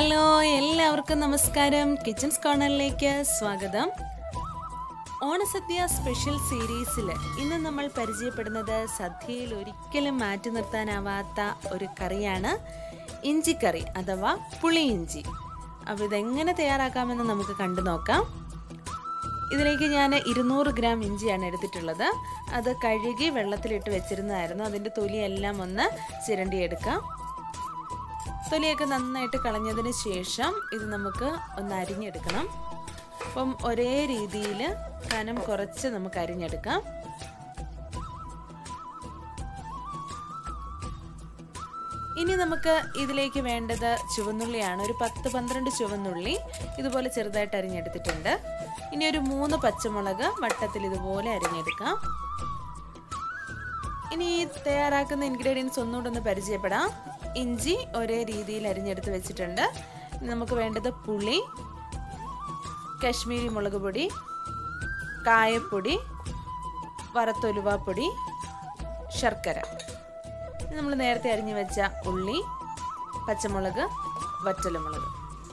hello എല്ലാവർക്കും നമസ്കാരം kitchens കോർണറിലേക്ക് സ്വാഗതം ഓണസദ്യ സ്പെഷ്യൽ സീരീസിൽ ഇന്ന് നമ്മൾ പരിചയപ്പെടുന്നത് സദ്യയിൽ ഒരിക്കലും മാറ്റി നിർത്താനാവാത്ത ഒരു കറിയാണ് ഇഞ്ചിക്കറി അഥവാ പുളിയിഞ്ചി അപ്പോൾ ഇതെങ്ങനെ തയ്യാറാക്കാമെന്ന് നമുക്ക് കണ്ടു നോക്കാം ഇതിലേക്ക് ഞാൻ ഇരുന്നൂറ് ഗ്രാം ഇഞ്ചിയാണ് എടുത്തിട്ടുള്ളത് അത് കഴുകി വെള്ളത്തിലിട്ട് വെച്ചിരുന്നതായിരുന്നു അതിൻ്റെ തൊലിയെല്ലാം ഒന്ന് ചിരണ്ടിയെടുക്കാം തൊലിയൊക്കെ നന്നായിട്ട് കളഞ്ഞതിന് ശേഷം ഇത് നമുക്ക് ഒന്ന് അരിഞ്ഞെടുക്കണം അപ്പം ഒരേ രീതിയിൽ കനം കുറച്ച് നമുക്ക് അരിഞ്ഞെടുക്കാം ഇനി നമുക്ക് ഇതിലേക്ക് വേണ്ടത് ചുവന്നുള്ളിയാണ് ഒരു പത്ത് പന്ത്രണ്ട് ചുവന്നുള്ളി ഇതുപോലെ ചെറുതായിട്ട് അരിഞ്ഞെടുത്തിട്ടുണ്ട് ഇനി ഒരു മൂന്ന് പച്ചമുളക് വട്ടത്തിൽ ഇതുപോലെ അരിഞ്ഞെടുക്കാം ഇനി തയ്യാറാക്കുന്ന ഇൻഗ്രീഡിയൻസ് ഒന്നുകൂടെ ഒന്ന് പരിചയപ്പെടാം ഇഞ്ചി ഒരേ രീതിയിൽ അരിഞ്ഞെടുത്ത് വെച്ചിട്ടുണ്ട് നമുക്ക് വേണ്ടത് പുളി കശ്മീരി മുളക് പൊടി കായപ്പൊടി വറുത്തൊലുവാപ്പൊടി ശർക്കര നമ്മൾ നേരത്തെ അരിഞ്ഞു വെച്ച ഉള്ളി പച്ചമുളക് വറ്റലുമുളക്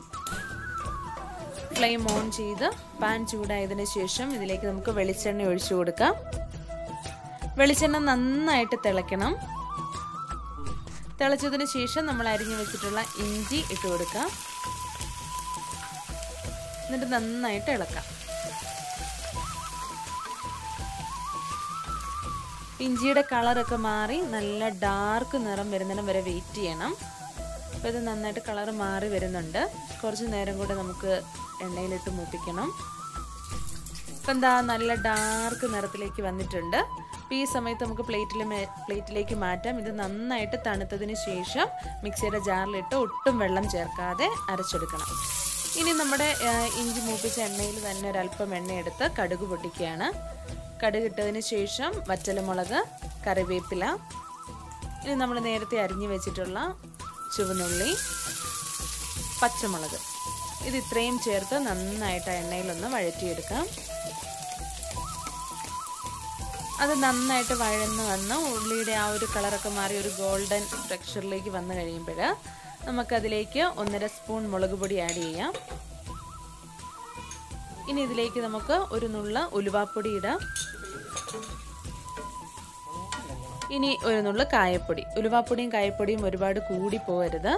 ഫ്ലെയിം ഓൺ ചെയ്ത് പാൻ ചൂടായതിനു ശേഷം ഇതിലേക്ക് നമുക്ക് വെളിച്ചെണ്ണ ഒഴിച്ചു കൊടുക്കാം വെളിച്ചെണ്ണ നന്നായിട്ട് തിളയ്ക്കണം തിളച്ചതിന് ശേഷം നമ്മൾ അരിഞ്ഞു വെച്ചിട്ടുള്ള ഇഞ്ചി ഇട്ട് കൊടുക്കാം എന്നിട്ട് നന്നായിട്ട് ഇളക്കാം ഇഞ്ചിയുടെ കളറൊക്കെ മാറി നല്ല ഡാർക്ക് നിറം വരുന്നിടം വരെ വെയിറ്റ് ചെയ്യണം അപ്പോൾ ഇത് നന്നായിട്ട് കളർ മാറി വരുന്നുണ്ട് കുറച്ച് നേരം കൂടെ നമുക്ക് എണ്ണയിലിട്ട് മൂപ്പിക്കണം ഇപ്പം എന്താ നല്ല ഡാർക്ക് നിറത്തിലേക്ക് വന്നിട്ടുണ്ട് അപ്പോൾ ഈ സമയത്ത് നമുക്ക് പ്ലേറ്റിൽ പ്ലേറ്റിലേക്ക് മാറ്റാം ഇത് നന്നായിട്ട് തണുത്തതിന് ശേഷം മിക്സിയുടെ ജാറിലിട്ട് ഒട്ടും വെള്ളം ചേർക്കാതെ അരച്ചെടുക്കണം ഇനി നമ്മുടെ ഇഞ്ചി മൂപ്പിച്ച എണ്ണയിൽ തന്നെ ഒരല്പം എണ്ണ എടുത്ത് കടുക് പൊട്ടിക്കുകയാണ് കടുക് ഇട്ടതിന് ശേഷം വറ്റലമുളക് കറിവേപ്പില ഇനി നമ്മൾ നേരത്തെ അരിഞ്ഞു വെച്ചിട്ടുള്ള ചുവന്നുള്ളി പച്ചമുളക് ഇത് ഇത്രയും ചേർത്ത് നന്നായിട്ട് എണ്ണയിലൊന്ന് വഴറ്റിയെടുക്കാം അത് നന്നായിട്ട് വഴന്ന് വന്ന് ഉള്ളിയുടെ ആ ഒരു കളറൊക്കെ മാറി ഒരു ഗോൾഡൻ ടെക്സ്ചറിലേക്ക് വന്നു കഴിയുമ്പോൾ നമുക്കതിലേക്ക് ഒന്നര സ്പൂൺ മുളക് പൊടി ആഡ് ചെയ്യാം ഇനി ഇതിലേക്ക് നമുക്ക് ഒരു നുള്ള ഉലുവാപ്പൊടി ഇടാം ഇനി ഒരു നുള്ള കായപ്പൊടി ഉലുവാപ്പൊടിയും കായപ്പൊടിയും ഒരുപാട് കൂടി പോകരുത്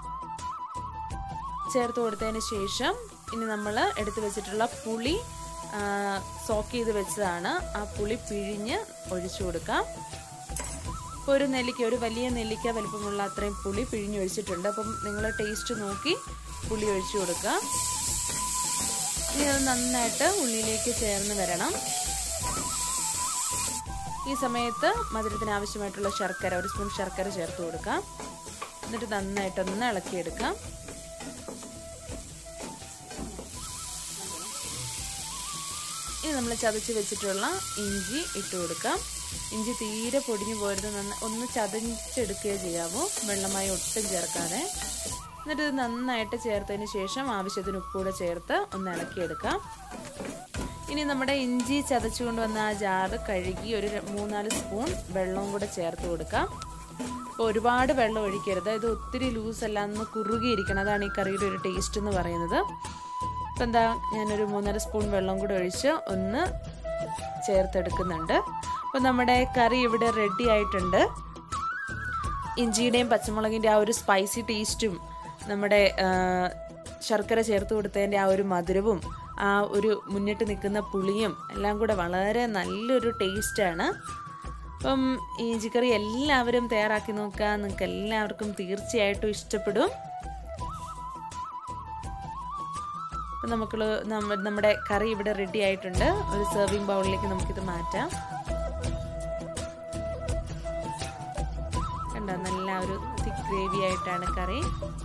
ചേർത്ത് കൊടുത്തതിന് ശേഷം ഇനി നമ്മൾ എടുത്തു വെച്ചിട്ടുള്ള പുളി സോക്ക് ചെയ്ത് വെച്ചതാണ് ആ പുളി പിഴിഞ്ഞ് ഒഴിച്ചു കൊടുക്കാം ഇപ്പോൾ ഒരു നെല്ലിക്ക ഒരു വലിയ നെല്ലിക്ക വലിപ്പമുള്ള അത്രയും പുളി പിഴിഞ്ഞൊഴിച്ചിട്ടുണ്ട് അപ്പം നിങ്ങൾ ടേസ്റ്റ് നോക്കി പുളി ഒഴിച്ചു കൊടുക്കുക ഇനി അത് നന്നായിട്ട് ഉള്ളിലേക്ക് ചേർന്ന് വരണം ഈ സമയത്ത് മധുരത്തിന് ആവശ്യമായിട്ടുള്ള ശർക്കര ഒരു സ്പൂൺ ശർക്കര ചേർത്ത് കൊടുക്കാം എന്നിട്ട് നന്നായിട്ടൊന്ന് ഇളക്കിയെടുക്കാം ഇനി നമ്മൾ ചതച്ച് വെച്ചിട്ടുള്ള ഇഞ്ചി ഇട്ട് കൊടുക്കാം ഇഞ്ചി തീരെ പൊടിഞ്ഞു പോരുത് നന്ന ഒന്ന് ചതച്ചെടുക്കുകയോ ചെയ്യാമോ വെള്ളമായി ഒട്ടും ചേർക്കാതെ എന്നിട്ട് ഇത് നന്നായിട്ട് ചേർത്തതിന് ശേഷം ആവശ്യത്തിന് ഉപ്പൂടെ ചേർത്ത് ഒന്ന് ഇളക്കിയെടുക്കാം ഇനി നമ്മുടെ ഇഞ്ചി ചതച്ചുകൊണ്ട് വന്ന ആ ജാറ് കഴുകി ഒരു മൂന്നാല് സ്പൂൺ വെള്ളവും കൂടെ ചേർത്ത് കൊടുക്കാം അപ്പോൾ ഒരുപാട് വെള്ളം ഒഴിക്കരുത് ഇത് ഒത്തിരി ലൂസ് അല്ല ഒന്ന് കുറുകിയിരിക്കണം അതാണ് ഈ കറിയുടെ ഒരു ടേസ്റ്റ് എന്ന് പറയുന്നത് ഇപ്പം എന്താ ഞാനൊരു മൂന്നര സ്പൂൺ വെള്ളം കൂടെ ഒഴിച്ച് ഒന്ന് ചേർത്തെടുക്കുന്നുണ്ട് അപ്പോൾ നമ്മുടെ കറി ഇവിടെ റെഡി ആയിട്ടുണ്ട് ഇഞ്ചിയുടെയും പച്ചമുളകിൻ്റെ ആ ഒരു സ്പൈസി ടേസ്റ്റും നമ്മുടെ ശർക്കര ചേർത്ത് കൊടുത്തതിൻ്റെ ആ ഒരു മധുരവും ആ ഒരു മുന്നിട്ട് നിൽക്കുന്ന പുളിയും എല്ലാം കൂടെ വളരെ നല്ലൊരു ടേസ്റ്റാണ് അപ്പം ഇഞ്ചിക്കറി എല്ലാവരും തയ്യാറാക്കി നോക്കുക നിങ്ങൾക്ക് എല്ലാവർക്കും തീർച്ചയായിട്ടും ഇഷ്ടപ്പെടും അപ്പം നമുക്ക് നമ്മുടെ കറി ഇവിടെ റെഡി ആയിട്ടുണ്ട് ഒരു സെർവിങ് ബൗളിലേക്ക് നമുക്കിത് മാറ്റാം കണ്ടോ നല്ല ഒരു തിക്ക് ഗ്രേവി ആയിട്ടാണ് കറി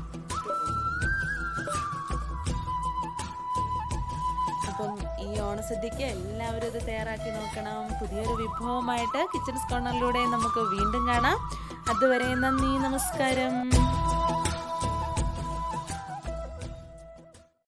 അപ്പം ഈ ഓണസദ്യക്ക് എല്ലാവരും ഇത് തയ്യാറാക്കി നോക്കണം പുതിയൊരു വിഭവമായിട്ട് കിച്ചൺസ് കോർണറിലൂടെ നമുക്ക് വീണ്ടും കാണാം അതുവരെ നന്ദി നമസ്കാരം